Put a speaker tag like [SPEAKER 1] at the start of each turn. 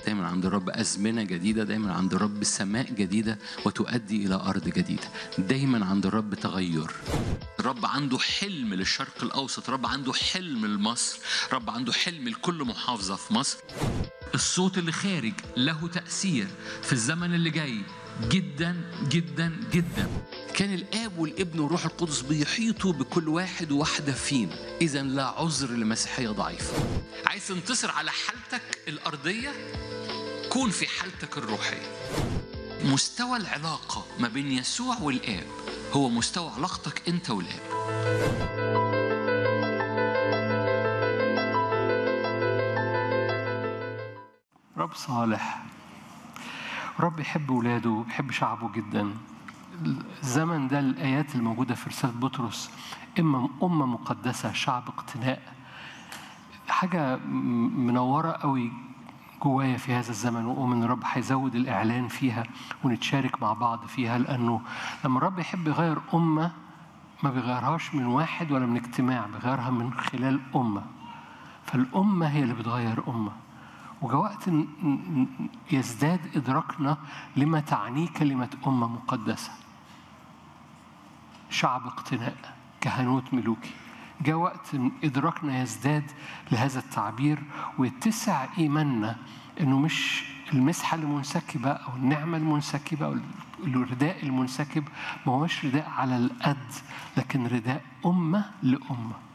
[SPEAKER 1] دايما عند الرب أزمنة جديدة دايما عند الرب سماء جديدة وتؤدي إلى أرض جديدة دايما عند الرب تغير الرب عنده حلم للشرق الأوسط الرب عنده حلم لمصر الرب عنده حلم لكل محافظة في مصر الصوت اللي خارج له تأثير في الزمن اللي جاي جدا جدا جدا كان الاب والابن والروح القدس بيحيطوا بكل واحد وواحده فينا اذا لا عذر لمسيحيه ضعيفه عايز تنتصر على حالتك الارضيه كون في حالتك الروحيه مستوى العلاقه ما بين يسوع والاب هو مستوى علاقتك انت والاب
[SPEAKER 2] رب صالح رب يحب ولاده يحب شعبه جدا الزمن ده الآيات الموجودة في رسالة بطرس إما أمة مقدسة شعب اقتناء حاجة منورة قوي جوايا في هذا الزمن وأؤمن الرب هيزود الإعلان فيها ونتشارك مع بعض فيها لأنه لما الرب يحب يغير أمة ما بيغيرهاش من واحد ولا من اجتماع بيغيرها من خلال أمة فالأمة هي اللي بتغير أمة وجاء وقت يزداد إدراكنا لما تعنيه كلمة أمة مقدسة شعب اقتناء كهنوت ملوكي جاء وقت إدراكنا يزداد لهذا التعبير ويتسع إيماننا إنه مش المسحة المنسكبة أو النعمة المنسكبة أو الرداء المنسكب ما هوش رداء على القد لكن رداء أمة لأمة